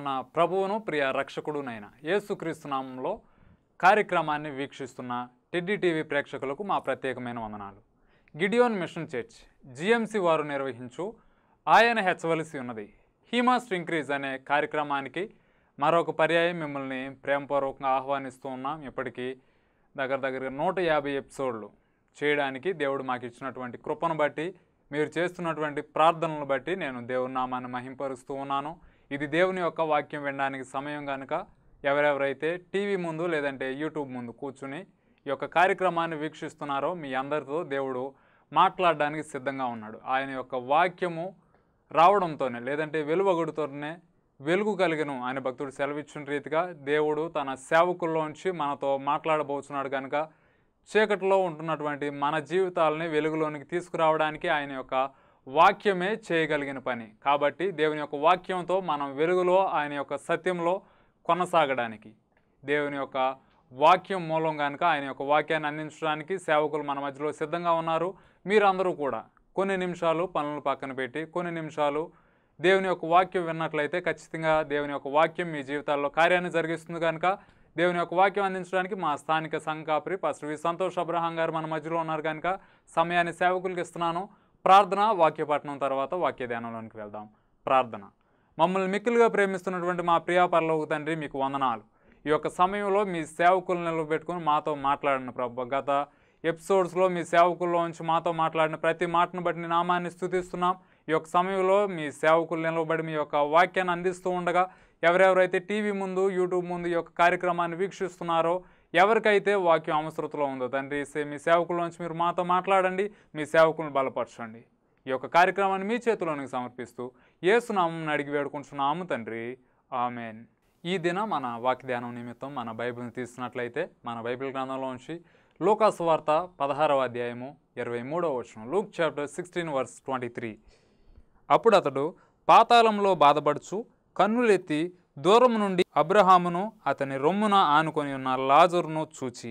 మన ప్రభువును ప్రియ రక్షకుడునైన యేసుక్రీస్తు నామంలో కార్యక్రమాన్ని వీక్షిస్తున్న టెడ్డీ టీవీ ప్రేక్షకులకు మా ప్రత్యేకమైన వందనాలు గిడియోన్ మిషన్ చర్చ్ జిఎంసి వారు నిర్వహించు ఆయన హెచ్చవలసి ఉన్నది హీ మస్ట్ ఇంక్రీజ్ అనే కార్యక్రమానికి మరొక పర్యాయం మిమ్మల్ని ప్రేమపూర్వకంగా ఆహ్వానిస్తూ ఉన్నాం ఇప్పటికీ దగ్గర దగ్గర నూట యాభై ఎపిసోడ్లు చేయడానికి దేవుడు మాకు ఇచ్చినటువంటి కృపను బట్టి మీరు చేస్తున్నటువంటి ప్రార్థనలను బట్టి నేను దేవుని నామాన్ని మహింపరుస్తూ ఉన్నాను ఇది దేవుని యొక్క వాక్యం వినడానికి సమయం కనుక ఎవరెవరైతే టీవీ ముందు లేదంటే యూట్యూబ్ ముందు కూర్చుని ఈ యొక్క కార్యక్రమాన్ని వీక్షిస్తున్నారో మీ అందరితో దేవుడు మాట్లాడడానికి సిద్ధంగా ఉన్నాడు ఆయన యొక్క వాక్యము రావడంతోనే లేదంటే వెలువగుడుతోనే వెలుగు కలిగను ఆయన భక్తుడు సెలవిచ్చిన రీతిగా దేవుడు తన సేవకుల్లోంచి మనతో మాట్లాడబోతున్నాడు కనుక చీకటిలో ఉంటున్నటువంటి మన జీవితాలని వెలుగులోనికి తీసుకురావడానికి ఆయన యొక్క వాక్యమే చేయగలిగిన పని కాబట్టి దేవుని యొక్క వాక్యంతో మనం వెలుగులో ఆయన యొక్క సత్యంలో కొనసాగడానికి దేవుని యొక్క వాక్యం మూలం కనుక ఆయన యొక్క వాక్యాన్ని అందించడానికి సేవకులు మన మధ్యలో సిద్ధంగా ఉన్నారు మీరందరూ కూడా కొన్ని నిమిషాలు పనులు పక్కన పెట్టి కొన్ని నిమిషాలు దేవుని యొక్క వాక్యం విన్నట్లయితే ఖచ్చితంగా దేవుని యొక్క వాక్యం మీ జీవితాల్లో కార్యాన్ని జరిగిస్తుంది కనుక దేవుని యొక్క వాక్యం అందించడానికి మా స్థానిక సంఘాపరి పాస్టర్ వి సంతోష్ అబ్రహాం గారు మన మధ్యలో ఉన్నారు కనుక సమయాన్ని సేవకులకు ఇస్తున్నాను ప్రార్థన వాక్యపట్నం తర్వాత వాక్య ధ్యానంలోనికి వెళ్దాం ప్రార్థన మమ్మల్ని మిక్కులుగా ప్రేమిస్తున్నటువంటి మా ప్రియా పరలోక తండ్రి మీకు వందనాలు ఈ యొక్క సమయంలో మీ సేవకులు నిలబెట్టుకొని మాతో మాట్లాడిన ప్రభు గత ఎపిసోడ్స్లో మీ సేవకుల్లో ఉంచి మాతో మాట్లాడిన ప్రతి మాటను బట్టి నీ నామాన్ని స్థుతిస్తున్నాం ఈ యొక్క సమయంలో మీ సేవకులు నిలబడి మీ యొక్క వాక్యాన్ని అందిస్తూ ఉండగా ఎవరెవరైతే టీవీ ముందు యూట్యూబ్ ముందు ఈ యొక్క కార్యక్రమాన్ని వీక్షిస్తున్నారో ఎవరికైతే వాక్యం అవసరతలో ఉందో తండ్రి సే- మీ సేవకుల్లోంచి మీరు మాతో మాట్లాడండి మీ సేవకులను బలపరచండి ఈ యొక్క కార్యక్రమాన్ని మీ చేతిలోనికి సమర్పిస్తూ ఏసునామం అడిగి వేడుకుంటున్నాము తండ్రి ఆమెన్ ఈ దిన మన వాక్య ధ్యానం నిమిత్తం మన బైబిల్ని తీసినట్లయితే మన బైబిల్ గ్రంథంలో ఉంచి లూకాసు వార్త పదహారవ అధ్యాయము ఇరవై మూడవ వచనం Luke chapter sixteen verse twenty three అప్పుడు అతడు పాతాళంలో బాధపడుచు కన్నులెత్తి దూరం నుండి అబ్రహామును అతని రొమ్మున ఆనుకొని ఉన్న లాజరును చూచి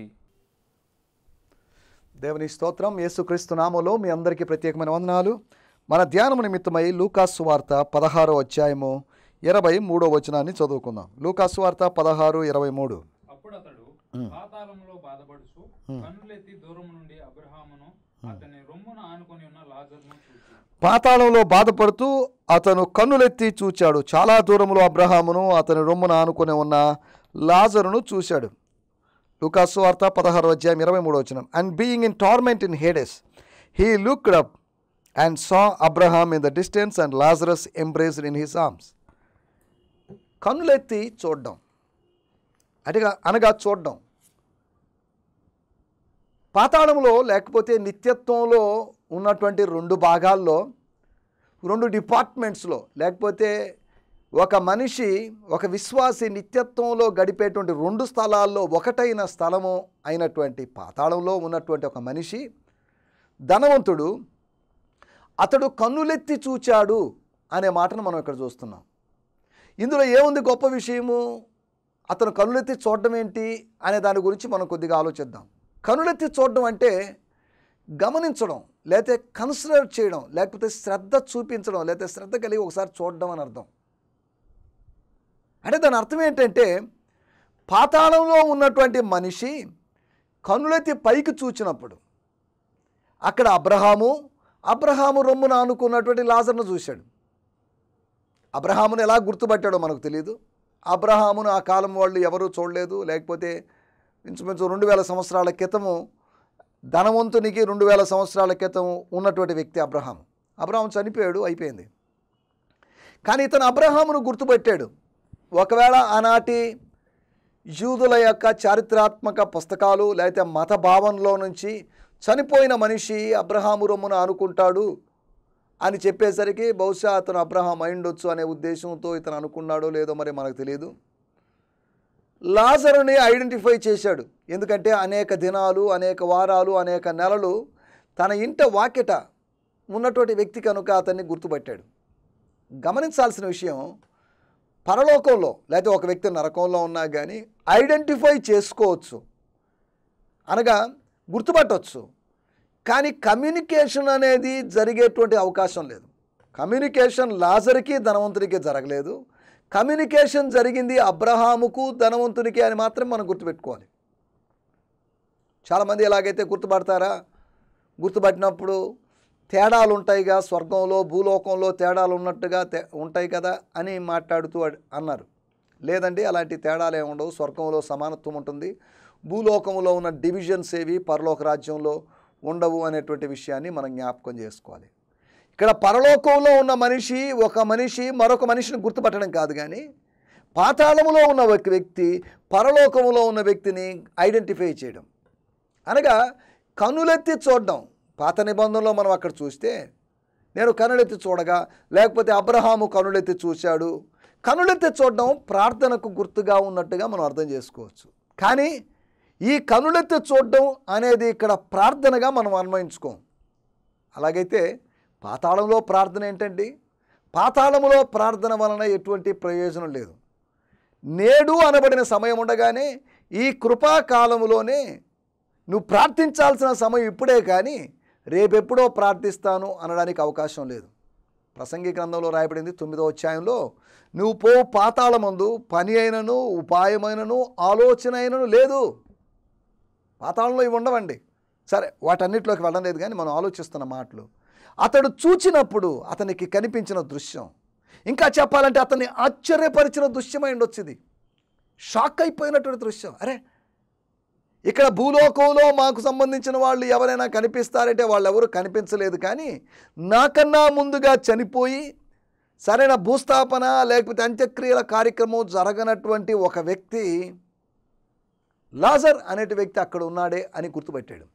దేవుని స్తోత్రం యేసుక్రీస్తు నామములో మీ అందరికీ ప్రత్యేకమైన వందనాలు మన ధ్యానం నిమిత్తమై లూకాసు వార్త పదహారో అధ్యాయము ఇరవై మూడో వచనాన్ని చదువుకుందాం లూకాసు వార్త పదహారు ఇరవై మూడు అప్పుడు అతడు పాతాళంలో బాధపడుచు కన్నులెత్తి దూరం నుండి అబ్రహామును అతని రొమ్మున ఆనుకొని ఉన్న లాజరును చూచి పాతాళంలో బాధపడుతూ అతను కన్నులెత్తి చూచాడు చాలా దూరంలో అబ్రహామును అతని రొమ్మున ఆనుకొని ఉన్న లాజరును చూశాడు లూకాసు వార్త పదహారు అధ్యాయం ఇరవై మూడు వచనం and being in torment in Hades he looked up and saw Abraham in the distance and Lazarus embraced in his arms కన్నులెత్తి చూడడం అటుగా అనగా చూడడం పాతాళంలో లేకపోతే నిత్యత్వంలో ఉన్నటువంటి రెండు భాగాల్లో రెండు డిపార్ట్మెంట్స్లో లేకపోతే ఒక మనిషి ఒక విశ్వాసి నిత్యత్వంలో గడిపేటువంటి రెండు స్థలాల్లో ఒకటైన స్థలము అయినటువంటి పాతాళంలో ఉన్నటువంటి ఒక మనిషి ధనవంతుడు అతడు కన్నులెత్తి చూచాడు అనే మాటను మనం ఇక్కడ చూస్తున్నాం ఇందులో ఏముంది గొప్ప విషయము అతను కనులెత్తి చూడడం ఏంటి అనే దాని గురించి మనం కొద్దిగా ఆలోచిద్దాం కనులెత్తి చూడడం అంటే గమనించడం లేకపోతే కన్సిడర్ చేయడం లేకపోతే శ్రద్ధ చూపించడం లేకపోతే శ్రద్ధ కలిగి ఒకసారి చూడడం అని అర్థం అంటే దాని అర్థం ఏంటంటే పాతాళంలో ఉన్నటువంటి మనిషి కనులెత్తి పైకి చూచినప్పుడు అక్కడ అబ్రహాము అబ్రహాము రొమ్మున ఆనుకున్నటువంటి లాజర్ను చూశాడు అబ్రహామును ఎలా గుర్తుపట్టాడో మనకు తెలియదు అబ్రహామును ఆ కాలం వాళ్ళు ఎవరూ చూడలేదు లేకపోతే ఇంచుమించు రెండు వేల సంవత్సరాల క్రితము ధనవంతునికి రెండు వేల సంవత్సరాల క్రితం ఉన్నటువంటి వ్యక్తి అబ్రహాం అబ్రహాం చనిపోయాడు అయిపోయింది కానీ ఇతను అబ్రహామును గుర్తుపట్టాడు ఒకవేళ ఆనాటి యూదుల యొక్క చారిత్రాత్మక పుస్తకాలు లేకపోతే మత భావంలో నుంచి చనిపోయిన మనిషి అబ్రహాము రొమ్మును ఆనుకుంటాడు అని చెప్పేసరికి బహుశా అతను అబ్రహాం అయిండొచ్చు అనే ఉద్దేశంతో ఇతను అనుకున్నాడో లేదో మరి మనకు తెలియదు లాజరుని ఐడెంటిఫై చేశాడు ఎందుకంటే అనేక దినాలు అనేక వారాలు అనేక నెలలు తన ఇంట వాకిట ఉన్నటువంటి వ్యక్తి కనుక అతన్ని గుర్తుపట్టాడు గమనించాల్సిన విషయం పరలోకంలో లేకపోతే ఒక వ్యక్తి నరకంలో ఉన్నా కానీ ఐడెంటిఫై చేసుకోవచ్చు అనగా గుర్తుపట్టవచ్చు కానీ కమ్యూనికేషన్ అనేది జరిగేటువంటి అవకాశం లేదు కమ్యూనికేషన్ లాజర్కి ధనవంతుడికి జరగలేదు కమ్యూనికేషన్ జరిగింది అబ్రహాముకు ధనవంతునికి అని మాత్రం మనం గుర్తుపెట్టుకోవాలి చాలామంది ఎలాగైతే గుర్తుపడతారా గుర్తుపట్టినప్పుడు తేడాలు ఉంటాయిగా స్వర్గంలో భూలోకంలో తేడాలు ఉన్నట్టుగా తే- ఉంటాయి కదా అని మాట్లాడుతూ అడ్- అన్నారు లేదండి అలాంటి తేడాలు ఏమి ఉండవు స్వర్గంలో సమానత్వం ఉంటుంది భూలోకంలో ఉన్న డివిజన్స్ ఏవి పరలోక రాజ్యంలో ఉండవు అనేటువంటి విషయాన్ని మనం జ్ఞాపకం చేసుకోవాలి ఇక్కడ పరలోకంలో ఉన్న మనిషి ఒక మనిషి మరొక మనిషిని గుర్తుపట్టడం కాదు కానీ పాతాళములో ఉన్న ఒక వ్యక్తి పరలోకములో ఉన్న వ్యక్తిని ఐడెంటిఫై చేయడం అనగా కనులెత్తి చూడడం పాత నిబంధనలో మనం అక్కడ చూస్తే నేను కనులెత్తి చూడగా లేకపోతే అబ్రహాము కనులెత్తి చూశాడు కనులెత్తి చూడడం ప్రార్థనకు గుర్తుగా ఉన్నట్టుగా మనం అర్థం చేసుకోవచ్చు కానీ ఈ కనులెత్తి చూడడం అనేది ఇక్కడ ప్రార్థనగా మనం అన్వయించుకోం అలాగైతే పాతాళంలో ప్రార్థన ఏంటండి పాతాళములో ప్రార్థన వలన ఎటువంటి ప్రయోజనం లేదు నేడు అనబడిన సమయం ఉండగానే ఈ కృపాకాలములోనే నువ్వు ప్రార్థించాల్సిన సమయం ఇప్పుడే కానీ రేపెప్పుడో ప్రార్థిస్తాను అనడానికి అవకాశం లేదు ప్రసంగి గ్రంథంలో రాయబడింది తొమ్మిదో అధ్యాయంలో నువ్వు పో పాతాళమందు పని అయినను ఉపాయమైనను ఆలోచన అయినను లేదు పాతాళంలో ఇవి ఉండవండి సరే వాటన్నిటిలోకి వెళ్ళడం లేదు కానీ మనం ఆలోచిస్తున్న మాటలు అతడు చూచినప్పుడు అతనికి కనిపించిన దృశ్యం ఇంకా చెప్పాలంటే అతన్ని ఆశ్చర్యపరిచిన దృశ్యమై ఉండొచ్చు ఇది షాక్ అయిపోయినటువంటి దృశ్యం అరే ఇక్కడ భూలోకంలో మాకు సంబంధించిన వాళ్ళు ఎవరైనా కనిపిస్తారంటే వాళ్ళు ఎవరు కనిపించలేదు కానీ నాకన్నా ముందుగా చనిపోయి సరైన భూస్థాపన లేకపోతే అంత్యక్రియల కార్యక్రమం జరగనటువంటి ఒక వ్యక్తి లాజర్ అనేటి వ్యక్తి అక్కడ ఉన్నాడే అని గుర్తుపెట్టాడు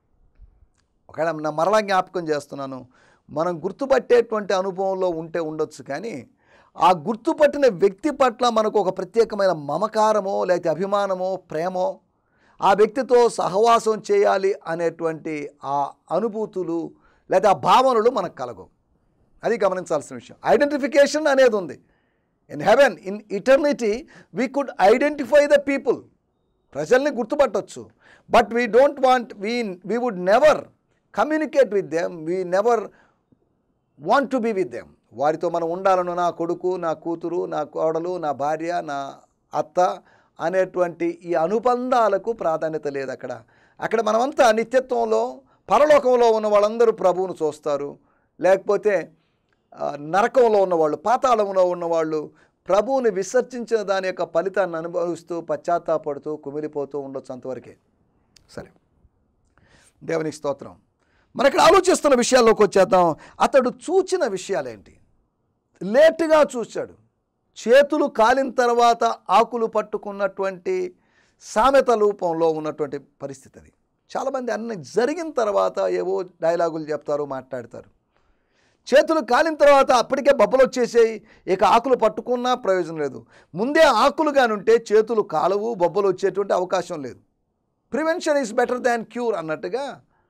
ఒకవేళ నా మరలా జ్ఞాపకం చేస్తున్నాను మనం గుర్తుపట్టేటువంటి అనుభవంలో ఉంటే ఉండొచ్చు కానీ ఆ గుర్తుపట్టిన వ్యక్తి పట్ల మనకు ఒక ప్రత్యేకమైన మమకారమో లేకపోతే అభిమానమో ప్రేమో ఆ వ్యక్తితో సహవాసం చేయాలి అనేటువంటి ఆ అనుభూతులు లేదా ఆ భావనలు మనకు కలగవు అది గమనించాల్సిన విషయం ఐడెంటిఫికేషన్ అనేది ఉంది in heaven in eternity we could identify the people ప్రజల్ని గుర్తుపట్టొచ్చు but we don't want we we would never communicate with them we never want to be with them వారితో మనం ఉండాలను నా కొడుకు నా కూతురు నా కోడలు నా భార్య నా అత్త అనేటువంటి ఈ అనుబంధాలకు ప్రాధాన్యత లేదు అక్కడ అక్కడ మనమంతా నిత్యత్వంలో పరలోకంలో ఉన్న వాళ్ళందరూ ప్రభువును చూస్తారు లేకపోతే ఆ, నరకంలో ఉన్నవాళ్ళు పాతాళంలో ఉన్నవాళ్ళు ప్రభువుని విసర్జించిన దాని యొక్క ఫలితాన్ని అనుభవిస్తూ పశ్చాత్తాపడుతూ కుమిలిపోతూ ఉండొచ్చు అంతవరకే సరే దేవునికి స్తోత్రం మన ఇక్కడ ఆలోచిస్తున్న విషయాల్లోకి వచ్చేద్దాం అతడు చూచిన విషయాలేంటి లేటుగా చూశాడు చేతులు కాలిన తర్వాత ఆకులు పట్టుకున్నటువంటి సామెత రూపంలో ఉన్నటువంటి పరిస్థితి అది చాలామంది అన్ని జరిగిన తర్వాత ఏవో డైలాగులు చెప్తారు మాట్లాడతారు చేతులు కాలిన తర్వాత అప్పటికే బబ్బలు వచ్చేసాయి ఇక ఆకులు పట్టుకున్నా ప్రయోజనం లేదు ముందే ఆకులు కానుంటే చేతులు కాలవు బొబ్బలు వచ్చేటువంటి అవకాశం లేదు prevention is better than cure అన్నట్టుగా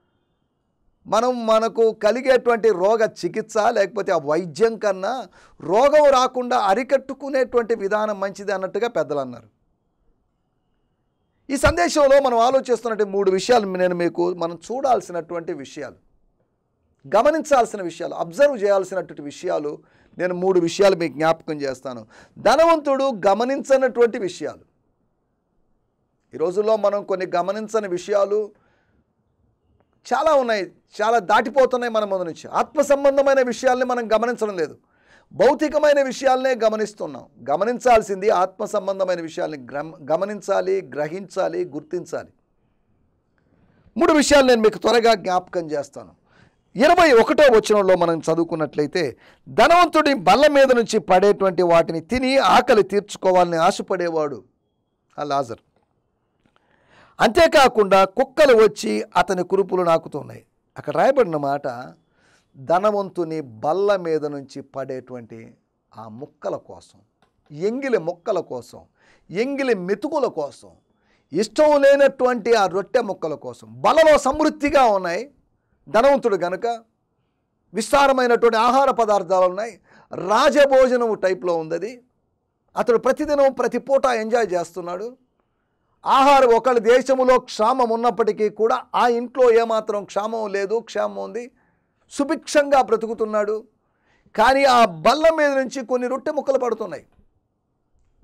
మనం మనకు కలిగేటువంటి రోగ చికిత్స లేకపోతే ఆ వైద్యం కన్నా రోగం రాకుండా అరికట్టుకునేటువంటి విధానం మంచిది అన్నట్టుగా పెద్దలు అన్నారు ఈ సందేశంలో మనం ఆలోచిస్తున్నటువంటి మూడు విషయాలు నేను మీకు మనం చూడాల్సినటువంటి విషయాలు గమనించాల్సిన విషయాలు అబ్జర్వ్ చేయాల్సినటువంటి విషయాలు నేను మూడు విషయాలు మీకు జ్ఞాపకం చేస్తాను ధనవంతుడు గమనించనటువంటి విషయాలు ఈ రోజుల్లో మనం కొన్ని గమనించని విషయాలు చాలా ఉన్నాయి చాలా దాటిపోతున్నాయి మన ముందు నుంచి ఆత్మ సంబంధమైన విషయాల్ని మనం గమనించడం లేదు భౌతికమైన విషయాలనే గమనిస్తున్నాం గమనించాల్సింది ఆత్మ సంబంధమైన విషయాల్ని గ్రమ గమనించాలి గ్రహించాలి గుర్తించాలి మూడు విషయాలు నేను మీకు త్వరగా జ్ఞాపకం చేస్తాను ఇరవై ఒకటో వచనంలో మనం చదువుకున్నట్లయితే ధనవంతుడి బల్ల మీద నుంచి పడేటువంటి వాటిని తిని ఆకలి తీర్చుకోవాలని ఆశపడేవాడు ఆ లాజర్ అంతేకాకుండా కుక్కలు వచ్చి అతని కురుపులు నాకుతున్నాయి అక్కడ రాయబడిన మాట ధనవంతుని బల్ల మీద నుంచి పడేటువంటి ఆ ముక్కల కోసం ఎంగిలి ముక్కల కోసం ఎంగిలి మెతుకుల కోసం ఇష్టం లేనటువంటి ఆ రొట్టె ముక్కల కోసం బలలో సమృద్ధిగా ఉన్నాయి ధనవంతుడు గనుక విస్తారమైనటువంటి ఆహార పదార్థాలు ఉన్నాయి రాజభోజనం టైప్లో ఉంది అది అతడు ప్రతిదినం ప్రతి పూట ఎంజాయ్ చేస్తున్నాడు ఆహారం ఒకళ్ళ దేశములో క్షామం ఉన్నప్పటికీ కూడా ఆ ఇంట్లో ఏమాత్రం క్షామం లేదు క్షేమం ఉంది సుభిక్షంగా బ్రతుకుతున్నాడు కానీ ఆ బల్ల మీద నుంచి కొన్ని రొట్టె ముక్కలు పడుతున్నాయి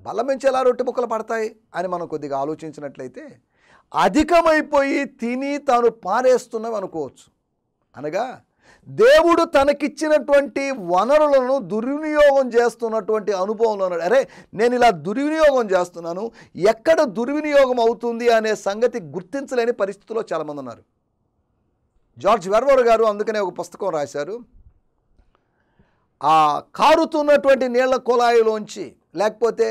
బల్ల నుంచి ఎలా రొట్టె ముక్కలు పడతాయి అని మనం కొద్దిగా ఆలోచించినట్లయితే అధికమైపోయి తిని తాను పారేస్తున్నాం అనుకోవచ్చు అనగా దేవుడు తనకిచ్చినటువంటి వనరులను దుర్వినియోగం చేస్తున్నటువంటి అనుభవంలో ఉన్నాడు అరే నేను ఇలా దుర్వినియోగం చేస్తున్నాను ఎక్కడ దుర్వినియోగం అవుతుంది అనే సంగతి గుర్తించలేని పరిస్థితిలో చాలామంది ఉన్నారు జార్జ్ వెర్వర్ గారు అందుకనే ఒక పుస్తకం రాశారు ఆ కారుతున్నటువంటి నీళ్ల కుళాయిలోంచి లేకపోతే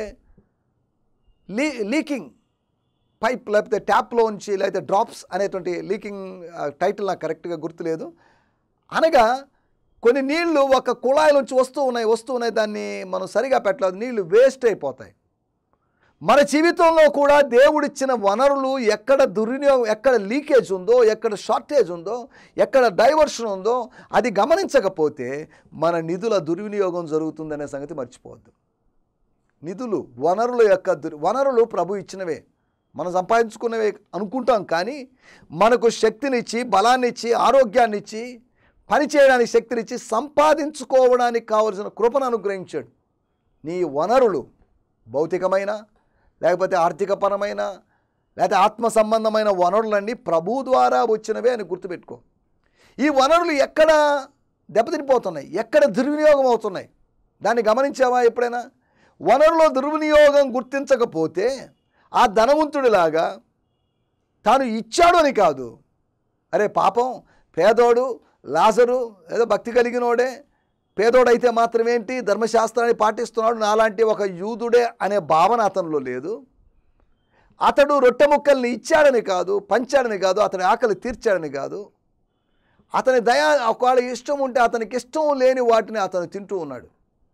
లీ లీకింగ్ పైప్ లేకపోతే ట్యాప్లోంచి లేకపోతే డ్రాప్స్ అనేటువంటి లీకింగ్ టైటిల్ నాకు కరెక్ట్గా గుర్తులేదు అనగా కొన్ని నీళ్లు ఒక కుళాయిలోంచి వస్తూ ఉన్నాయి వస్తూ ఉన్నాయి దాన్ని మనం సరిగా పెట్టలేదు నీళ్లు వేస్ట్ అయిపోతాయి మన జీవితంలో కూడా దేవుడిచ్చిన వనరులు ఎక్కడ దుర్వినియోగం ఎక్కడ లీకేజ్ ఉందో ఎక్కడ షార్టేజ్ ఉందో ఎక్కడ డైవర్షన్ ఉందో అది గమనించకపోతే మన నిధుల దుర్వినియోగం జరుగుతుందనే సంగతి మర్చిపోవద్దు నిధులు వనరుల యొక్క దుర్ వనరులు ప్రభు ఇచ్చినవే మనం సంపాదించుకున్నవే అనుకుంటాం కానీ మనకు శక్తినిచ్చి బలాన్నిచ్చి ఆరోగ్యాన్నిచ్చి పని చేయడానికి శక్తినిచ్చి సంపాదించుకోవడానికి కావలసిన కృపను అనుగ్రహించాడు నీ వనరులు భౌతికమైన లేకపోతే ఆర్థికపరమైన లేకపోతే ఆత్మ సంబంధమైన వనరులన్నీ ప్రభు ద్వారా వచ్చినవే అని గుర్తుపెట్టుకో ఈ వనరులు ఎక్కడ దెబ్బతినిపోతున్నాయి ఎక్కడ దుర్వినియోగం అవుతున్నాయి దాన్ని గమనించావా ఎప్పుడైనా వనరులో దుర్వినియోగం గుర్తించకపోతే ఆ ధనవంతుడిలాగా తాను ఇచ్చాడు అని కాదు అరే పాపం పేదోడు లాజరు ఏదో భక్తి కలిగినోడే పేదోడైతే మాత్రమేంటి ధర్మశాస్త్రాన్ని పాటిస్తున్నాడు నాలాంటి ఒక యూదుడే అనే భావన అతనిలో లేదు అతడు రొట్టె ముక్కల్ని ఇచ్చాడని కాదు పంచాడని కాదు అతని ఆకలి తీర్చాడని కాదు అతని దయా ఒకవేళ ఇష్టం ఉంటే అతనికి ఇష్టం లేని వాటిని అతను తింటూ ఉన్నాడు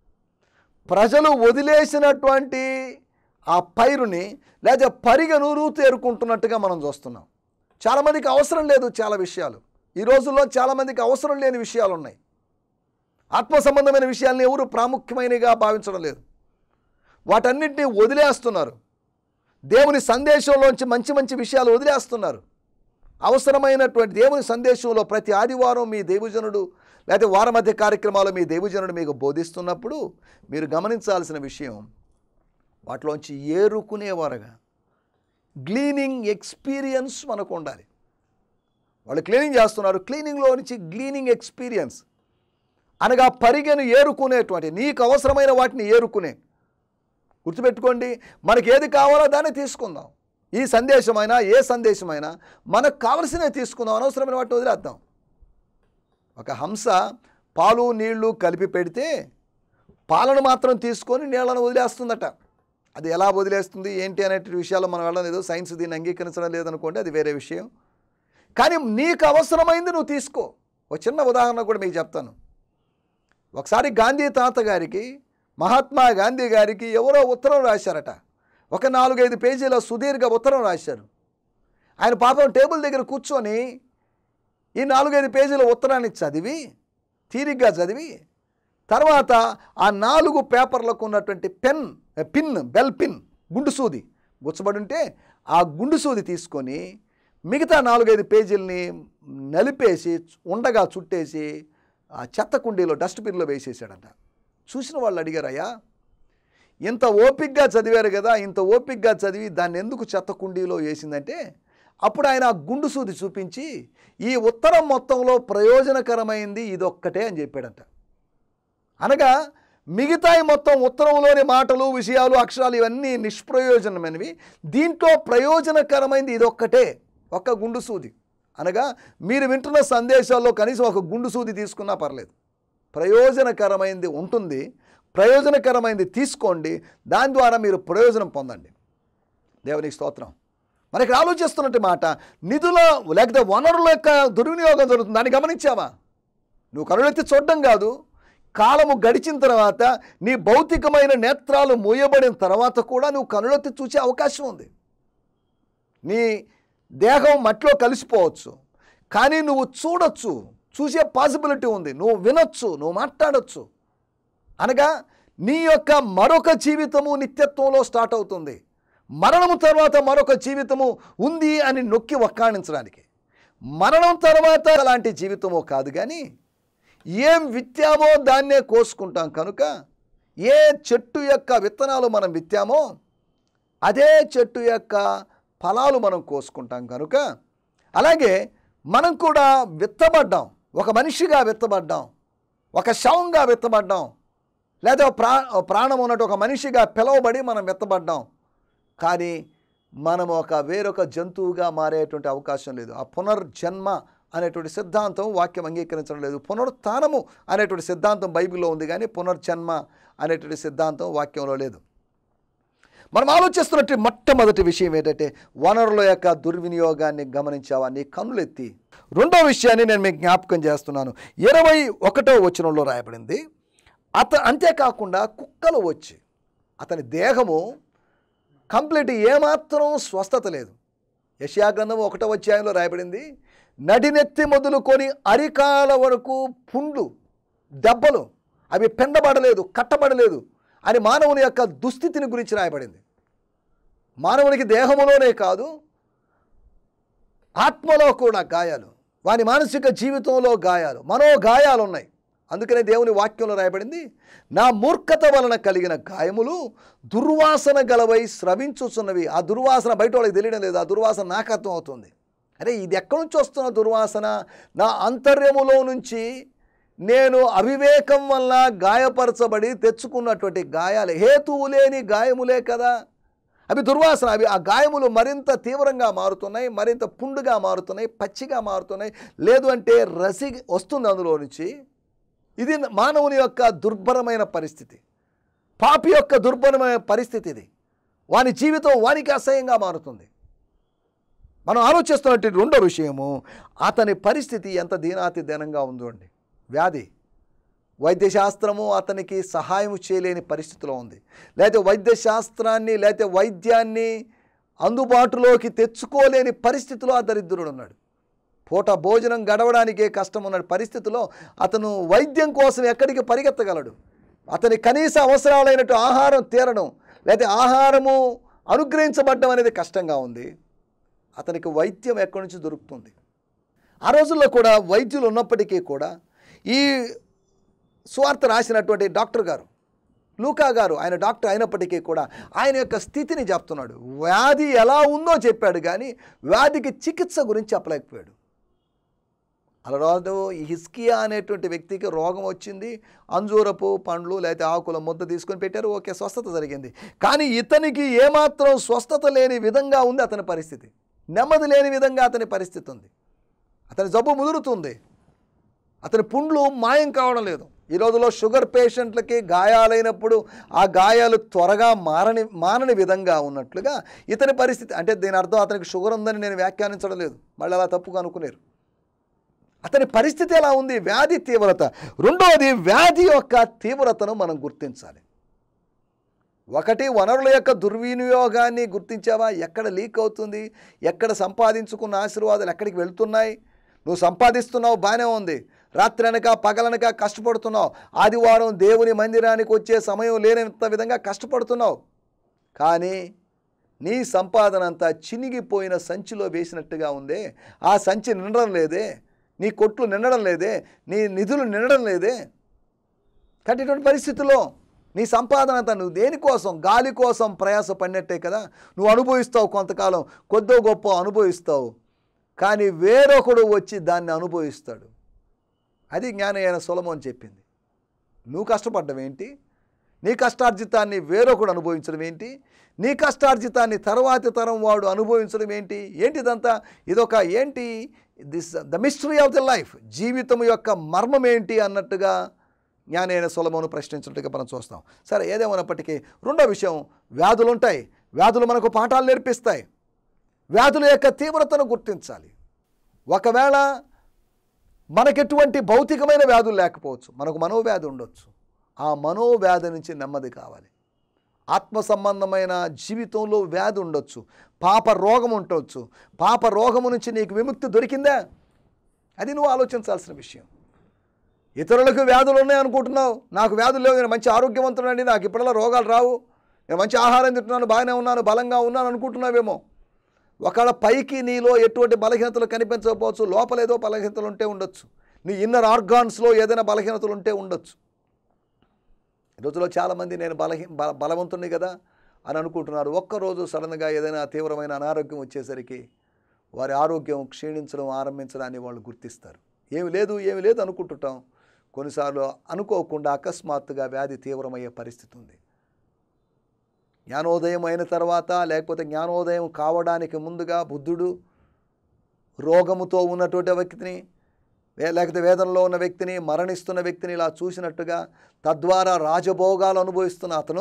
ప్రజలు వదిలేసినటువంటి ఆ పైరుని లేదా పరిగను రూతు ఏరుకుంటున్నట్టుగా మనం చూస్తున్నాం చాలామందికి అవసరం లేదు చాలా విషయాలు ఈ రోజుల్లో చాలామందికి అవసరం లేని విషయాలు ఉన్నాయి ఆత్మ సంబంధమైన విషయాలను ఎవరు ప్రాముఖ్యమైనగా భావించడం లేదు వాటన్నింటినీ వదిలేస్తున్నారు దేవుని సందేశంలోంచి మంచి మంచి విషయాలు వదిలేస్తున్నారు అవసరమైనటువంటి దేవుని సందేశంలో ప్రతి ఆదివారం మీ దేవజనుడు లేకపోతే వార మధ్య కార్యక్రమాలు మీ దేవజనుడు మీకు బోధిస్తున్నప్పుడు మీరు గమనించాల్సిన విషయం వాటిలోంచి ఏరుకునేవారుగా గ్లీనింగ్ ఎక్స్పీరియన్స్ మనకు ఉండాలి వాళ్ళు క్లీనింగ్ చేస్తున్నారు క్లీనింగ్లో నుంచి గ్లీనింగ్ ఎక్స్పీరియన్స్ అనగా పరిగెను ఏరుకునేటువంటి నీకు అవసరమైన వాటిని ఏరుకునే గుర్తుపెట్టుకోండి మనకి ఏది కావాలో దాన్ని తీసుకుందాం ఈ సందేశమైనా ఏ సందేశమైనా మనకు కావలసినవి తీసుకుందాం అనవసరమైన వాటిని వదిలేద్దాం ఒక హంస పాలు నీళ్లు కలిపి పెడితే పాలను మాత్రం తీసుకొని నీళ్లను వదిలేస్తుందట అది ఎలా వదిలేస్తుంది ఏంటి అనే విషయాలు మనం వెళ్ళలేదు సైన్స్ దీన్ని అంగీకరించడం లేదనుకోండి అది వేరే విషయం కానీ నీకు అవసరమైంది నువ్వు తీసుకో ఒక చిన్న ఉదాహరణ కూడా మీకు చెప్తాను ఒకసారి గాంధీ తాత గారికి మహాత్మా గాంధీ గారికి ఎవరో ఉత్తరం రాశారట ఒక నాలుగైదు పేజీల సుదీర్ఘ ఉత్తరం రాశారు ఆయన పాపం టేబుల్ దగ్గర కూర్చొని ఈ నాలుగైదు పేజీల ఉత్తరాన్ని చదివి తీరిగ్గా చదివి తర్వాత ఆ నాలుగు పేపర్లకు ఉన్నటువంటి పెన్ పిన్ బెల్ పిన్ గుండు సూది గుచ్చబడి ఉంటే ఆ గుండు సూది తీసుకొని మిగతా నాలుగైదు పేజీలని నలిపేసి ఉండగా చుట్టేసి ఆ చెత్త కుండీలో డస్ట్బిన్లో వేసేసాడంట చూసిన వాళ్ళు అడిగారయ్యా ఇంత ఓపిక్గా చదివారు కదా ఇంత ఓపిక్గా చదివి దాన్ని ఎందుకు చెత్త కుండీలో వేసిందంటే అప్పుడు ఆయన ఆ గుండు సూది చూపించి ఈ ఉత్తరం మొత్తంలో ప్రయోజనకరమైంది ఇదొక్కటే అని చెప్పాడంట అనగా మిగతాయి మొత్తం ఉత్తరంలోని మాటలు విషయాలు అక్షరాలు ఇవన్నీ నిష్ప్రయోజనమైనవి దీంట్లో ప్రయోజనకరమైనది ఇదొక్కటే ఒక్క గుండు సూది అనగా మీరు వింటున్న సందేశాల్లో కనీసం ఒక గుండు సూది తీసుకున్నా పర్లేదు ప్రయోజనకరమైనది ఉంటుంది ప్రయోజనకరమైనది తీసుకోండి దాని ద్వారా మీరు ప్రయోజనం పొందండి దేవునికి స్తోత్రం మరి ఇక్కడ ఆలోచిస్తున్నట్టు మాట నిధుల లేకపోతే వనరుల యొక్క దుర్వినియోగం జరుగుతుంది దాన్ని గమనించావా నువ్వు కనులెత్తి చూడడం కాదు కాలము గడిచిన తర్వాత నీ భౌతికమైన నేత్రాలు మూయబడిన తర్వాత కూడా నువ్వు కనులెత్తి చూసే అవకాశం ఉంది నీ దేహం మట్టిలో కలిసిపోవచ్చు కానీ నువ్వు చూడొచ్చు చూసే పాసిబిలిటీ ఉంది నువ్వు వినొచ్చు నువ్వు మాట్లాడొచ్చు అనగా నీ యొక్క మరొక జీవితము నిత్యత్వంలో స్టార్ట్ అవుతుంది మరణము తర్వాత మరొక జీవితము ఉంది అని నొక్కి వక్కాణించడానికి మరణం తర్వాత అలాంటి జీవితమో కాదు కానీ ఏం విత్తామో దాన్నే కోసుకుంటాం కనుక ఏ చెట్టు యొక్క విత్తనాలు మనం విత్తామో అదే చెట్టు యొక్క ఫలాలు మనం కోసుకుంటాం కనుక అలాగే మనం కూడా విత్తబడ్డాం ఒక మనిషిగా విత్తబడ్డాం ఒక శవంగా విత్తబడ్డాం లేదా ప్రా ప్రాణం ఉన్నట్టు ఒక మనిషిగా పిలువబడి మనం విత్తబడ్డాం కానీ మనం ఒక వేరొక జంతువుగా మారేటువంటి అవకాశం లేదు ఆ పునర్జన్మ అనేటువంటి సిద్ధాంతం వాక్యం అంగీకరించడం లేదు పునరుత్థానము అనేటువంటి సిద్ధాంతం బైబిల్లో ఉంది కానీ పునర్జన్మ అనేటువంటి సిద్ధాంతం వాక్యంలో లేదు మనం ఆలోచిస్తున్నట్టు మొట్టమొదటి విషయం ఏంటంటే వనరుల యొక్క దుర్వినియోగాన్ని గమనించావా నీ కన్నులెత్తి రెండో విషయాన్ని నేను మీకు జ్ఞాపకం చేస్తున్నాను ఇరవై ఒకటో వచనంలో రాయబడింది అత అంతేకాకుండా కుక్కలు వచ్చి అతని దేహము కంప్లీట్ ఏమాత్రం స్వస్థత లేదు యశయా గ్రంథం ఒకటో అధ్యాయంలో రాయబడింది నడినెత్తి మొదలుకొని అరికాల వరకు పుండ్లు దెబ్బలు అవి పెండబడలేదు కట్టబడలేదు అని మానవుని యొక్క దుస్థితిని గురించి రాయబడింది మానవునికి దేహములోనే కాదు ఆత్మలో కూడా గాయాలు వాని మానసిక జీవితంలో గాయాలు మనో గాయాలు ఉన్నాయి అందుకనే దేవుని వాక్యంలో రాయబడింది నా మూర్ఖత వలన కలిగిన గాయములు దుర్వాసన గలవై స్రవించుచున్నవి ఆ దుర్వాసన బయట వాళ్ళకి తెలియడం లేదు ఆ దుర్వాసన నాకు అర్థం అవుతుంది అరే ఇది ఎక్కడి నుంచి వస్తున్న దుర్వాసన నా అంతర్యములో నుంచి నేను అవివేకం వల్ల గాయపరచబడి తెచ్చుకున్నటువంటి గాయాలు హేతువు లేని గాయములే కదా అవి దుర్వాసన అవి ఆ గాయములు మరింత తీవ్రంగా మారుతున్నాయి మరింత పుండుగా మారుతున్నాయి పచ్చిగా మారుతున్నాయి లేదు అంటే రసి వస్తుంది అందులో నుంచి ఇది మానవుని యొక్క దుర్భరమైన పరిస్థితి పాపి యొక్క దుర్భరమైన పరిస్థితి ఇది వాని జీవితం వానికి అసహ్యంగా మారుతుంది మనం ఆలోచిస్తున్నట్టు రెండో విషయము అతని పరిస్థితి ఎంత దీనాతి దీనంగా ఉందో అండి వ్యాధి వైద్యశాస్త్రము అతనికి సహాయం చేయలేని పరిస్థితిలో ఉంది లేకపోతే వైద్యశాస్త్రాన్ని లేకపోతే వైద్యాన్ని అందుబాటులోకి తెచ్చుకోలేని పరిస్థితిలో ఆ దరిద్రుడు ఉన్నాడు పూట భోజనం గడవడానికే కష్టం ఉన్న పరిస్థితిలో అతను వైద్యం కోసం ఎక్కడికి పరిగెత్తగలడు అతని కనీస అవసరాలైనట్టు ఆహారం తీరడం లేకపోతే ఆహారము అనుగ్రహించబడడం అనేది కష్టంగా ఉంది అతనికి వైద్యం ఎక్కడి నుంచి దొరుకుతుంది ఆ రోజుల్లో కూడా వైద్యులు ఉన్నప్పటికీ కూడా ఈ సువార్త రాసినటువంటి డాక్టర్ గారు లూకా గారు ఆయన డాక్టర్ అయినప్పటికీ కూడా ఆయన యొక్క స్థితిని చెప్తున్నాడు వ్యాధి ఎలా ఉందో చెప్పాడు కానీ వ్యాధికి చికిత్స గురించి చెప్పలేకపోయాడు అలరాదు ఈ హిస్కియా అనేటువంటి వ్యక్తికి రోగం వచ్చింది అంజూరపు పండ్లు లేకపోతే ఆకుల ముద్ద తీసుకొని పెట్టారు ఓకే స్వస్థత జరిగింది కానీ ఇతనికి ఏమాత్రం స్వస్థత లేని విధంగా ఉంది అతని పరిస్థితి నెమ్మది లేని విధంగా అతని పరిస్థితి ఉంది అతని జబ్బు ముదురుతుంది అతని పుండ్లు మాయం కావడం లేదు ఈ రోజులో షుగర్ పేషెంట్లకి గాయాలైనప్పుడు ఆ గాయాలు త్వరగా మారని మానని విధంగా ఉన్నట్లుగా ఇతని పరిస్థితి అంటే దీని అర్థం అతనికి షుగర్ ఉందని నేను వ్యాఖ్యానించడం లేదు మళ్ళీ అలా తప్పుగా అనుకునేరు అతని పరిస్థితి ఎలా ఉంది వ్యాధి తీవ్రత రెండవది వ్యాధి యొక్క తీవ్రతను మనం గుర్తించాలి ఒకటి వనరుల యొక్క దుర్వినియోగాన్ని గుర్తించావా ఎక్కడ లీక్ అవుతుంది ఎక్కడ సంపాదించుకున్న ఆశీర్వాదాలు ఎక్కడికి వెళ్తున్నాయి నువ్వు సంపాదిస్తున్నావు బాగానే ఉంది రాత్రనక పగలనక కష్టపడుతున్నావు ఆదివారం దేవుని మందిరానికి వచ్చే సమయం లేనంత విధంగా కష్టపడుతున్నావు కానీ నీ సంపాదన అంతా చినిగిపోయిన సంచిలో వేసినట్టుగా ఉందే ఆ సంచి నిండడం లేదే నీ కొట్లు నిండడం లేదే నీ నిధులు నిండడం లేదే కాబట్టి ఇటువంటి పరిస్థితుల్లో నీ సంపాదన అంతా నువ్వు దేనికోసం గాలి కోసం ప్రయాస పడినట్టే కదా నువ్వు అనుభవిస్తావు కొంతకాలం కొద్దో గొప్ప అనుభవిస్తావు కానీ వేరొకడు వచ్చి దాన్ని అనుభవిస్తాడు అది జ్ఞానం అయిన సులభం చెప్పింది నువ్వు కష్టపడ్డం ఏంటి నీ కష్టార్జితాన్ని వేరొకడు అనుభవించడం ఏంటి నీ కష్టార్జితాన్ని తర్వాతి తరం వాడు అనుభవించడం ఏంటి ఏంటిదంతా ఇదొక ఏంటి this the mystery of the life జీవితం యొక్క మర్మం ఏంటి అన్నట్టుగా జ్ఞానైన సులభమును ప్రశ్నించినట్టుగా మనం చూస్తాం సరే ఏదేమైనప్పటికీ రెండో విషయం వ్యాధులు ఉంటాయి వ్యాధులు మనకు పాఠాలు నేర్పిస్తాయి వ్యాధుల యొక్క తీవ్రతను గుర్తించాలి ఒకవేళ మనకెటువంటి భౌతికమైన వ్యాధులు లేకపోవచ్చు మనకు మనోవ్యాధి ఉండొచ్చు ఆ మనోవ్యాధి నుంచి నెమ్మది కావాలి ఆత్మ సంబంధమైన జీవితంలో వ్యాధి ఉండొచ్చు పాప రోగం ఉండొచ్చు పాప రోగము నుంచి నీకు విముక్తి దొరికిందా అది నువ్వు ఆలోచించాల్సిన విషయం ఇతరులకు వ్యాధులు ఉన్నాయి అనుకుంటున్నావు నాకు వ్యాధులు లేవు నేను మంచి ఆరోగ్యవంతుడండి నాకు ఇప్పుడలా రోగాలు రావు నేను మంచి ఆహారం తింటున్నాను బాగానే ఉన్నాను బలంగా ఉన్నాను అనుకుంటున్నావేమో ఒకవేళ పైకి నీలో ఎటువంటి బలహీనతలు కనిపించకపోవచ్చు లోపల ఏదో బలహీనతలు ఉంటే ఉండొచ్చు నీ ఇన్నర్ ఆర్గాన్స్లో ఏదైనా బలహీనతలు ఉంటే ఉండొచ్చు ఈ రోజుల్లో చాలామంది నేను బలహీ బల బలవంతుణ్ణి కదా అని అనుకుంటున్నారు ఒక్కరోజు సడన్గా ఏదైనా తీవ్రమైన అనారోగ్యం వచ్చేసరికి వారి ఆరోగ్యం క్షీణించడం ఆరంభించడాన్ని వాళ్ళు గుర్తిస్తారు ఏమి లేదు ఏమి లేదు అనుకుంటుంటాం కొన్నిసార్లు అనుకోకుండా అకస్మాత్తుగా వ్యాధి తీవ్రమయ్యే పరిస్థితి ఉంది జ్ఞానోదయం అయిన తర్వాత లేకపోతే జ్ఞానోదయం కావడానికి ముందుగా బుద్ధుడు రోగముతో ఉన్నటువంటి వ్యక్తిని వే- లేకపోతే వేదనలో ఉన్న వ్యక్తిని మరణిస్తున్న వ్యక్తిని ఇలా చూసినట్టుగా తద్వారా రాజభోగాలు అనుభవిస్తున్న అతను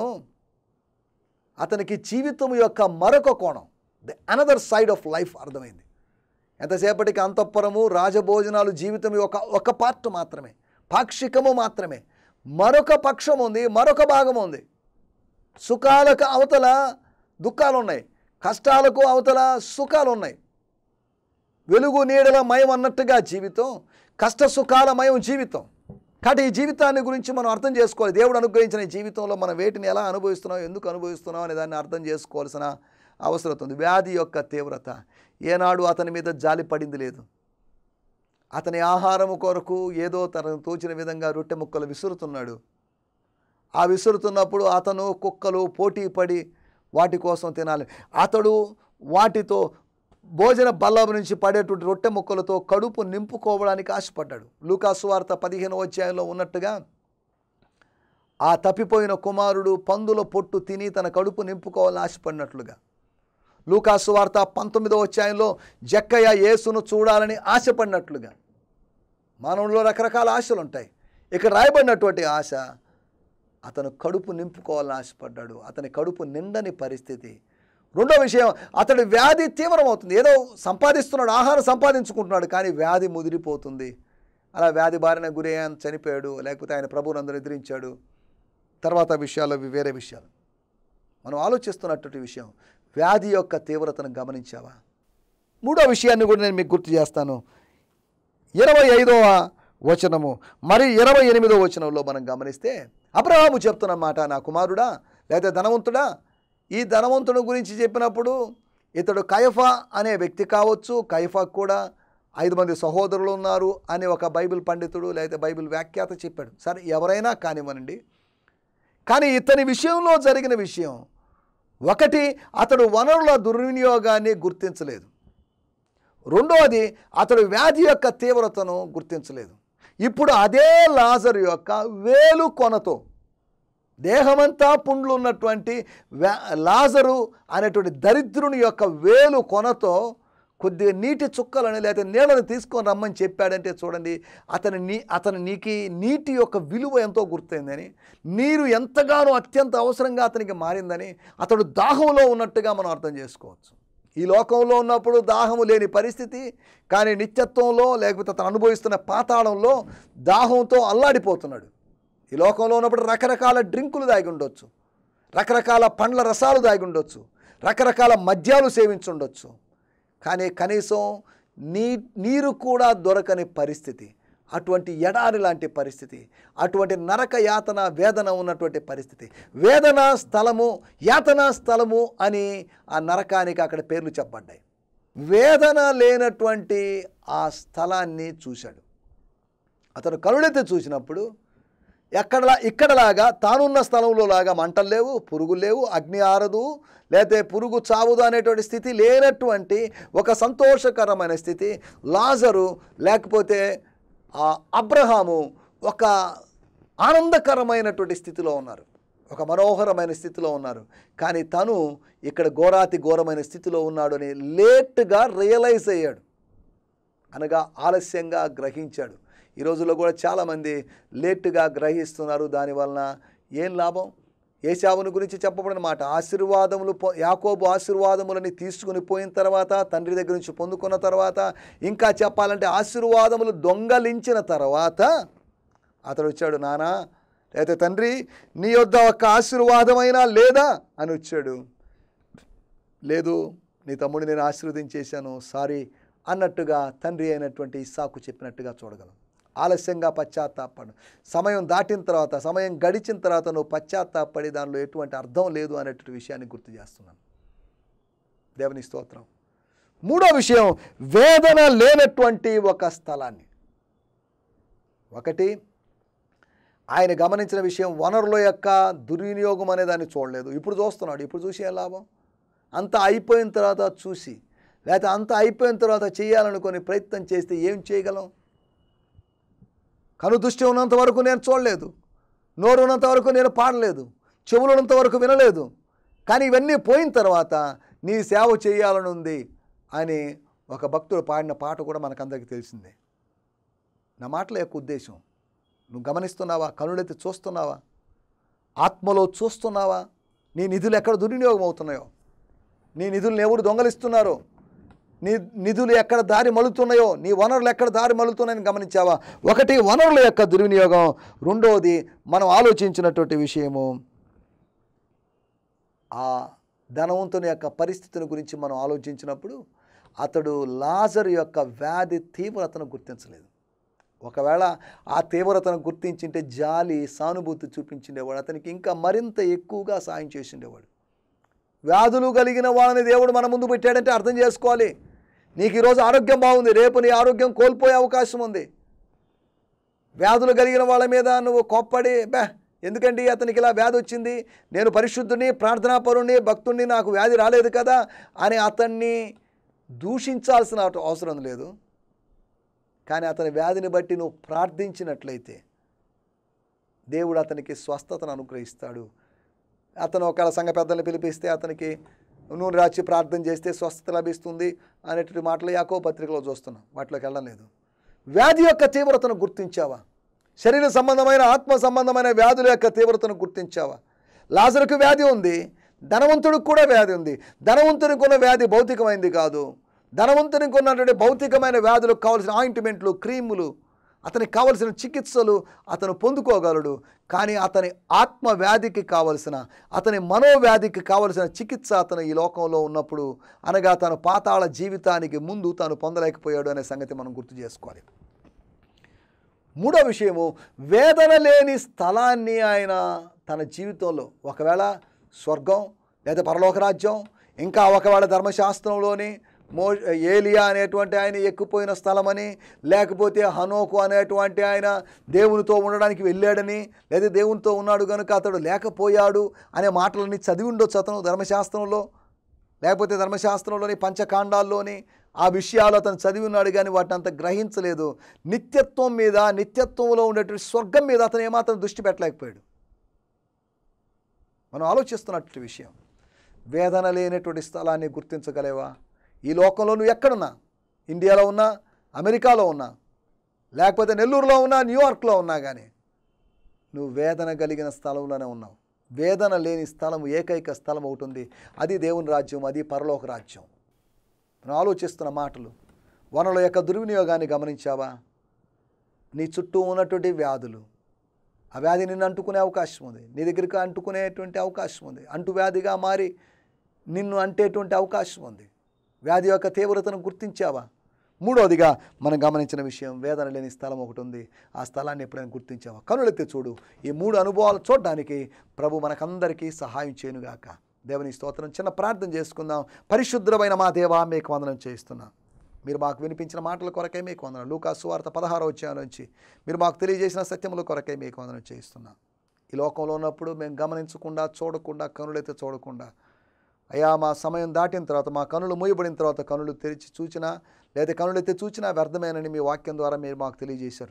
అతనికి జీవితం యొక్క మరొక కోణం the another side of life అర్థమైంది ఎంతసేపటికి అంతఃపురము రాజభోజనాలు జీవితం యొక్క ఒక పార్ట్ మాత్రమే పాక్షికము మాత్రమే మరొక పక్షం ఉంది మరొక భాగం ఉంది సుఖాలకు అవతల దుఃఖాలు ఉన్నాయి కష్టాలకు అవతల సుఖాలు ఉన్నాయి వెలుగు నీడల మయం అన్నట్టుగా జీవితం కష్ట సుఖాల మయం జీవితం కాబట్టి ఈ జీవితాన్ని గురించి మనం అర్థం చేసుకోవాలి దేవుడు అనుగ్రహించిన ఈ జీవితంలో మనం వేటిని ఎలా అనుభవిస్తున్నాం ఎందుకు అనుభవిస్తున్నాం అనే దాన్ని అర్థం చేసుకోవాల్సిన అవసరం ఉంది వ్యాధి యొక్క తీవ్రత ఏనాడు అతని మీద జాలి పడింది లేదు అతని ఆహారము కొరకు ఏదో తనకు తోచిన విధంగా రొట్టె ముక్కలు విసురుతున్నాడు ఆ విసురుతున్నప్పుడు అతను కుక్కలు పోటీ పడి వాటి కోసం తినాలి అతడు వాటితో భోజన బల్ల నుంచి పడేటువంటి రొట్టె ముక్కలతో కడుపు నింపుకోవడానికి ఆశపడ్డాడు లూకాసు వార్త పదిహేను అధ్యాయంలో ఉన్నట్టుగా ఆ తప్పిపోయిన కుమారుడు పందుల పొట్టు తిని తన కడుపు నింపుకోవాలని ఆశపడినట్లుగా లూకాసు వార్త పంతొమ్మిదో అధ్యాయంలో జక్కయ్య యేసును చూడాలని ఆశపడినట్లుగా మానవుల్లో రకరకాల ఆశలు ఉంటాయి ఇక్కడ రాయబడినటువంటి ఆశ అతను కడుపు నింపుకోవాలని ఆశపడ్డాడు అతని కడుపు నిండని పరిస్థితి రెండో విషయం అతడి వ్యాధి తీవ్రమవుతుంది ఏదో సంపాదిస్తున్నాడు ఆహారం సంపాదించుకుంటున్నాడు కానీ వ్యాధి ముదిరిపోతుంది అలా వ్యాధి బారిన గురి ఆయన చనిపోయాడు లేకపోతే ఆయన ప్రభువునందరూ ఎదిరించాడు తర్వాత విషయాలు అవి వేరే విషయాలు మనం ఆలోచిస్తున్నటువంటి విషయం వ్యాధి యొక్క తీవ్రతను గమనించావా మూడో విషయాన్ని కూడా నేను మీకు గుర్తు చేస్తాను ఇరవై ఐదవ వచనము మరి ఇరవై ఎనిమిదో వచనంలో మనం గమనిస్తే అబ్రహాము చెప్తున్న మాట నా కుమారుడా లేదా ధనవంతుడా ఈ ధనవంతుడు గురించి చెప్పినప్పుడు ఇతడు కైఫా అనే వ్యక్తి కావచ్చు కైఫాకు కూడా ఐదు మంది సహోదరులు ఉన్నారు అని ఒక బైబిల్ పండితుడు లేదా బైబిల్ వ్యాఖ్యాత చెప్పాడు సరే ఎవరైనా కానివ్వనండి కానీ ఇతని విషయంలో జరిగిన విషయం ఒకటి అతడు వనరుల దుర్వినియోగాన్ని గుర్తించలేదు రెండవది అతడు వ్యాధి యొక్క తీవ్రతను గుర్తించలేదు ఇప్పుడు అదే లాజరు యొక్క వేలు కొనతో దేహమంతా పుండ్లు ఉన్నటువంటి వ్యా- లాజరు అనేటువంటి దరిద్రుని యొక్క వేలు కొనతో కొద్దిగా నీటి చుక్కలను లేదా నీళ్ళని తీసుకొని రమ్మని చెప్పాడంటే చూడండి అతని నీ అతని నీకి నీటి యొక్క విలువ ఎంతో గుర్తయిందని నీరు ఎంతగానో అత్యంత అవసరంగా అతనికి మారిందని అతడు దాహంలో ఉన్నట్టుగా మనం అర్థం చేసుకోవచ్చు ఈ లోకంలో ఉన్నప్పుడు దాహము లేని పరిస్థితి కానీ నిత్యత్వంలో లేకపోతే అతను అనుభవిస్తున్న పాతాళంలో దాహంతో అల్లాడిపోతున్నాడు ఈ లోకంలో ఉన్నప్పుడు రకరకాల డ్రింకులు దాగి ఉండొచ్చు రకరకాల పండ్ల రసాలు దాగి ఉండొచ్చు రకరకాల మద్యాలు సేవించుండొచ్చు కానీ కనీసం నీ నీరు కూడా దొరకని పరిస్థితి అటువంటి ఎడారి లాంటి పరిస్థితి అటువంటి నరక యాతన వేదన ఉన్నటువంటి పరిస్థితి వేదన స్థలము యాతన స్థలము అని ఆ నరకానికి అక్కడ పేర్లు చెప్పబడ్డాయి వేదన లేనటువంటి ఆ స్థలాన్ని చూశాడు అతను కరుడెత్తి చూసినప్పుడు ఎక్కడలా ఇక్కడలాగా తానున్న స్థలంలో లాగా మంటలు లేవు పురుగులు లేవు అగ్ని ఆరదు లేకపోతే పురుగు చావుదు అనేటువంటి స్థితి లేనటువంటి ఒక సంతోషకరమైన స్థితి లాజరు లేకపోతే ఆ అబ్రహాము ఒక ఆనందకరమైనటువంటి స్థితిలో ఉన్నారు ఒక మనోహరమైన స్థితిలో ఉన్నారు కానీ తను ఇక్కడ ఘోరాతి ఘోరమైన స్థితిలో ఉన్నాడు అని లేట్గా రియలైజ్ అయ్యాడు అనగా ఆలస్యంగా గ్రహించాడు ఈ రోజుల్లో కూడా చాలామంది లేటుగా గ్రహిస్తున్నారు దానివలన ఏం లాభం ఏశావుని గురించి చెప్పబడిన మాట ఆశీర్వాదములు పొ యాకోబు ఆశీర్వాదములని తీసుకుని పోయిన తర్వాత తండ్రి దగ్గర నుంచి పొందుకున్న తర్వాత ఇంకా చెప్పాలంటే ఆశీర్వాదములు దొంగలించిన తర్వాత అతడు వచ్చాడు నానా లేకపోతే తండ్రి నీ యొద్ద ఒక్క ఆశీర్వాదమైనా లేదా అని వచ్చాడు లేదు నీ తమ్ముడిని నేను ఆశీర్వదించేశాను సారీ అన్నట్టుగా తండ్రి అయినటువంటి ఇస్సాకు చెప్పినట్టుగా చూడగలం ఆలస్యంగా పశ్చాత్తాపడు సమయం దాటిన తర్వాత సమయం గడిచిన తర్వాత నువ్వు పశ్చాత్తాపడి దానిలో ఎటువంటి అర్థం లేదు అనేటువంటి విషయాన్ని గుర్తు చేస్తున్నాను దేవుని స్తోత్రం మూడో విషయం వేదన లేనటువంటి ఒక స్థలాన్ని ఒకటి ఆయన గమనించిన విషయం వనరుల యొక్క దుర్వినియోగం అనే దాన్ని చూడలేదు ఇప్పుడు చూస్తున్నాడు ఇప్పుడు చూసి ఏం లాభం అంత అయిపోయిన తర్వాత చూసి లేకపోతే అంత అయిపోయిన తర్వాత చేయాలనుకొని ప్రయత్నం చేస్తే ఏం చేయగలం కను దృష్టి ఉన్నంత వరకు నేను చూడలేదు నోరు ఉన్నంత వరకు నేను పాడలేదు చెవులు ఉన్నంత వరకు వినలేదు కానీ ఇవన్నీ పోయిన తర్వాత నీ సేవ చేయాలని ఉంది అని ఒక భక్తుడు పాడిన పాట కూడా మనకందరికీ తెలిసిందే నా మాటల యొక్క ఉద్దేశం నువ్వు గమనిస్తున్నావా కనులెత్తి చూస్తున్నావా ఆత్మలో చూస్తున్నావా నీ నిధులు ఎక్కడ దుర్వినియోగం అవుతున్నాయో నీ నిధులను ఎవరు దొంగలిస్తున్నారో నీ నిధులు ఎక్కడ దారి మలుతున్నాయో నీ వనరులు ఎక్కడ దారి మలుతున్నాయని గమనించావా ఒకటి వనరుల యొక్క దుర్వినియోగం రెండవది మనం ఆలోచించినటువంటి విషయము ఆ ధనవంతుని యొక్క పరిస్థితిని గురించి మనం ఆలోచించినప్పుడు అతడు లాజర్ యొక్క వ్యాధి తీవ్రతను గుర్తించలేదు ఒకవేళ ఆ తీవ్రతను గుర్తించింటే జాలి సానుభూతి చూపించిండేవాడు అతనికి ఇంకా మరింత ఎక్కువగా సాయం చేసిండేవాడు వ్యాధులు కలిగిన వాళ్ళని దేవుడు మన ముందు పెట్టాడంటే అర్థం చేసుకోవాలి నీకు ఈరోజు ఆరోగ్యం బాగుంది రేపు నీ ఆరోగ్యం కోల్పోయే అవకాశం ఉంది వ్యాధులు కలిగిన వాళ్ళ మీద నువ్వు కోప్పడి బే ఎందుకండి అతనికి ఇలా వ్యాధి వచ్చింది నేను పరిశుద్ధుని ప్రార్థనాపరుని భక్తుడిని నాకు వ్యాధి రాలేదు కదా అని అతన్ని దూషించాల్సిన అవసరం లేదు కానీ అతని వ్యాధిని బట్టి నువ్వు ప్రార్థించినట్లయితే దేవుడు అతనికి స్వస్థతను అనుగ్రహిస్తాడు అతను ఒకవేళ సంఘ పెద్దల్ని పిలిపిస్తే అతనికి నూనె రాచి ప్రార్థన చేస్తే స్వస్థత లభిస్తుంది అనేటువంటి మాటలు యాకో పత్రికలో చూస్తున్నాం వాటిలోకి వెళ్ళడం లేదు వ్యాధి యొక్క తీవ్రతను గుర్తించావా శరీర సంబంధమైన ఆత్మ సంబంధమైన వ్యాధుల యొక్క తీవ్రతను గుర్తించావా లాజరుకు వ్యాధి ఉంది ధనవంతుడికి కూడా వ్యాధి ఉంది ధనవంతునికి ఉన్న వ్యాధి భౌతికమైంది కాదు ధనవంతునికి ఉన్నటువంటి భౌతికమైన వ్యాధులకు కావలసిన ఆయింట్మెంట్లు క్రీములు అతనికి కావలసిన చికిత్సలు అతను పొందుకోగలడు కానీ అతని ఆత్మ వ్యాధికి కావలసిన అతని మనోవ్యాధికి కావలసిన చికిత్స అతను ఈ లోకంలో ఉన్నప్పుడు అనగా తన పాతాళ జీవితానికి ముందు తాను పొందలేకపోయాడు అనే సంగతి మనం గుర్తు చేసుకోవాలి మూడో విషయము వేదన లేని స్థలాన్ని ఆయన తన జీవితంలో ఒకవేళ స్వర్గం లేదా పరలోక రాజ్యం ఇంకా ఒకవేళ ధర్మశాస్త్రంలోని మో ఏలియా అనేటువంటి ఆయన ఎక్కిపోయిన స్థలమని లేకపోతే హనోకు అనేటువంటి ఆయన దేవునితో ఉండడానికి వెళ్ళాడని లేదా దేవునితో ఉన్నాడు కనుక అతడు లేకపోయాడు అనే మాటలన్నీ చదివి ఉండొచ్చు అతను ధర్మశాస్త్రంలో లేకపోతే ధర్మశాస్త్రంలోని పంచకాండాల్లోని ఆ విషయాలు అతను చదివి ఉన్నాడు కానీ వాటిని అంత గ్రహించలేదు నిత్యత్వం మీద నిత్యత్వంలో ఉండేటువంటి స్వర్గం మీద అతను ఏమాత్రం దృష్టి పెట్టలేకపోయాడు మనం ఆలోచిస్తున్నటువంటి విషయం వేదన లేనటువంటి స్థలాన్ని గుర్తించగలేవా ఈ లోకంలో నువ్వు ఎక్కడున్నా ఇండియాలో ఉన్నా అమెరికాలో ఉన్నా లేకపోతే నెల్లూరులో ఉన్నా న్యూయార్క్లో ఉన్నా కానీ నువ్వు వేదన కలిగిన స్థలంలోనే ఉన్నావు వేదన లేని స్థలం ఏకైక స్థలం ఒకటి ఉంది అది దేవుని రాజ్యం అది పరలోక రాజ్యం మనం ఆలోచిస్తున్న మాటలు వనరుల యొక్క దుర్వినియోగాన్ని గమనించావా నీ చుట్టూ ఉన్నటువంటి వ్యాధులు ఆ వ్యాధి నిన్ను అంటుకునే అవకాశం ఉంది నీ దగ్గరికి అంటుకునేటువంటి అవకాశం ఉంది అంటు వ్యాధిగా మారి నిన్ను అంటేటువంటి అవకాశం ఉంది వ్యాధి యొక్క తీవ్రతను గుర్తించావా మూడవదిగా మనం గమనించిన విషయం వేదన లేని స్థలం ఒకటి ఉంది ఆ స్థలాన్ని ఎప్పుడైనా గుర్తించావా కనులెత్తి చూడు ఈ మూడు అనుభవాలు చూడడానికి ప్రభు మనకందరికీ సహాయం చేయనుగాక దేవుని స్తోత్రం చిన్న ప్రార్థన చేసుకుందాం పరిశుద్ధమైన మా దేవా మీకు వందనం చేస్తున్నాం మీరు మాకు వినిపించిన మాటల కొరకై మీకు వందనం లూకా సువార్త పదహారో వచ్చాను నుంచి మీరు మాకు తెలియజేసిన సత్యముల కొరకై మీకు వందనం చేస్తున్నాం ఈ లోకంలో ఉన్నప్పుడు మేము గమనించకుండా చూడకుండా కనులైతే చూడకుండా అయ్యా మా సమయం దాటిన తర్వాత మా కనులు మూయబడిన తర్వాత కనులు తెరిచి చూచినా లేదా కనులైతే చూచినా వ్యర్థమేనని మీ వాక్యం ద్వారా మీరు మాకు తెలియజేశారు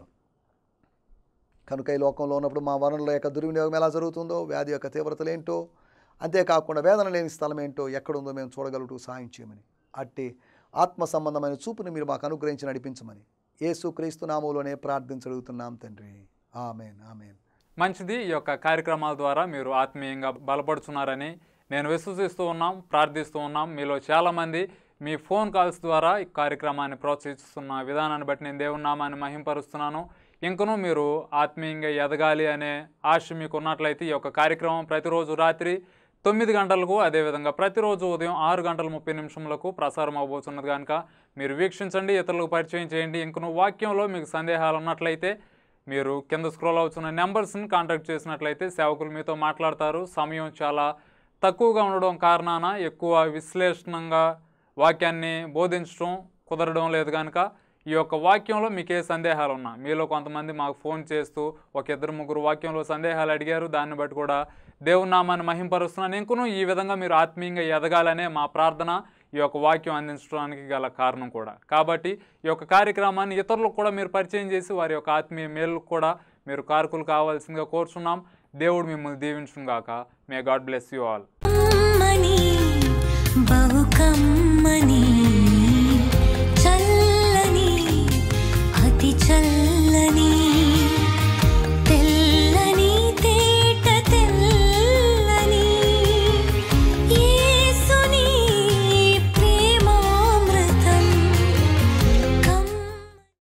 కనుక ఈ లోకంలో ఉన్నప్పుడు మా వనరుల యొక్క దుర్వినియోగం ఎలా జరుగుతుందో వ్యాధి యొక్క తీవ్రతలు ఏంటో అంతేకాకుండా వేదన లేని స్థలం ఏంటో ఎక్కడుందో మేము చూడగలుగుతూ సాయం చేయమని అట్టి ఆత్మ సంబంధమైన చూపుని మీరు మాకు అనుగ్రహించి నడిపించమని యేసు క్రీస్తు నామంలోనే ప్రార్థించగలుగుతున్నాం తండ్రి ఆమెన్ ఆమెన్ మంచిది ఈ యొక్క కార్యక్రమాల ద్వారా మీరు ఆత్మీయంగా బలపడుతున్నారని నేను విశ్వసిస్తూ ఉన్నాం ప్రార్థిస్తూ ఉన్నాం మీలో చాలామంది మీ ఫోన్ కాల్స్ ద్వారా ఈ కార్యక్రమాన్ని ప్రోత్సహిస్తున్న విధానాన్ని బట్టి నేను దేవుని నామాన్ని మహింపరుస్తున్నాను ఇంకనూ మీరు ఆత్మీయంగా ఎదగాలి అనే ఆశ మీకు ఉన్నట్లయితే ఈ యొక్క కార్యక్రమం ప్రతిరోజు రాత్రి తొమ్మిది గంటలకు అదేవిధంగా ప్రతిరోజు ఉదయం ఆరు గంటల ముప్పై నిమిషములకు ప్రసారం అవబోతున్నది కనుక మీరు వీక్షించండి ఇతరులకు పరిచయం చేయండి ఇంకను వాక్యంలో మీకు సందేహాలు ఉన్నట్లయితే మీరు కింద స్క్రోల్ అవుతున్న నెంబర్స్ని కాంటాక్ట్ చేసినట్లయితే సేవకులు మీతో మాట్లాడతారు సమయం చాలా తక్కువగా ఉండడం కారణాన ఎక్కువ విశ్లేషణంగా వాక్యాన్ని బోధించడం కుదరడం లేదు కనుక ఈ యొక్క వాక్యంలో మీకు ఏ సందేహాలు ఉన్నా మీలో కొంతమంది మాకు ఫోన్ చేస్తూ ఒక ఇద్దరు ముగ్గురు వాక్యంలో సందేహాలు అడిగారు దాన్ని బట్టి కూడా దేవుని నామాన్ని మహింపరుస్తున్నాను ఇంకను ఈ విధంగా మీరు ఆత్మీయంగా ఎదగాలనే మా ప్రార్థన ఈ యొక్క వాక్యం అందించడానికి గల కారణం కూడా కాబట్టి ఈ యొక్క కార్యక్రమాన్ని ఇతరులకు కూడా మీరు పరిచయం చేసి వారి యొక్క ఆత్మీయ మేలుకు కూడా మీరు కారకులు కావాల్సిందిగా కోరుచున్నాం దేవుడు మిమ్మల్ని దీవించును గాక may God bless you all కమ్మని బహు కమ్మని చల్లని అతి చల్లని